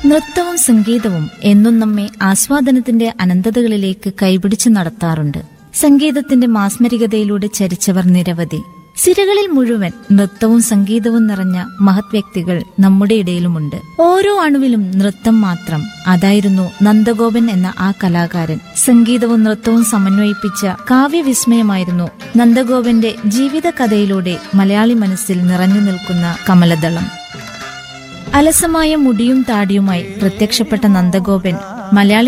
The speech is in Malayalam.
നൃത്തവും സംഗീതവും എന്നും നമ്മെ ആസ്വാദനത്തിന്റെ അനന്തതകളിലേക്ക് കൈപിടിച്ചു നടത്താറുണ്ട് സംഗീതത്തിന്റെ മാസ്മരികതയിലൂടെ ചരിച്ചവർ നിരവധി സിരകളിൽ മുഴുവൻ നൃത്തവും സംഗീതവും നിറഞ്ഞ മഹത് വ്യക്തികൾ നമ്മുടെ ഇടയിലുമുണ്ട് ഓരോ അണുവിലും നൃത്തം മാത്രം അതായിരുന്നു നന്ദഗോപൻ എന്ന ആ കലാകാരൻ സംഗീതവും നൃത്തവും സമന്വയിപ്പിച്ച കാവ്യവിസ്മയമായിരുന്നു നന്ദഗോപന്റെ ജീവിത കഥയിലൂടെ മലയാളി മനസ്സിൽ നിറഞ്ഞു നിൽക്കുന്ന കമലദളം അലസമായ മുടിയും താടിയുമായി പ്രത്യക്ഷപ്പെട്ട നന്ദഗോപൻ മലയാളി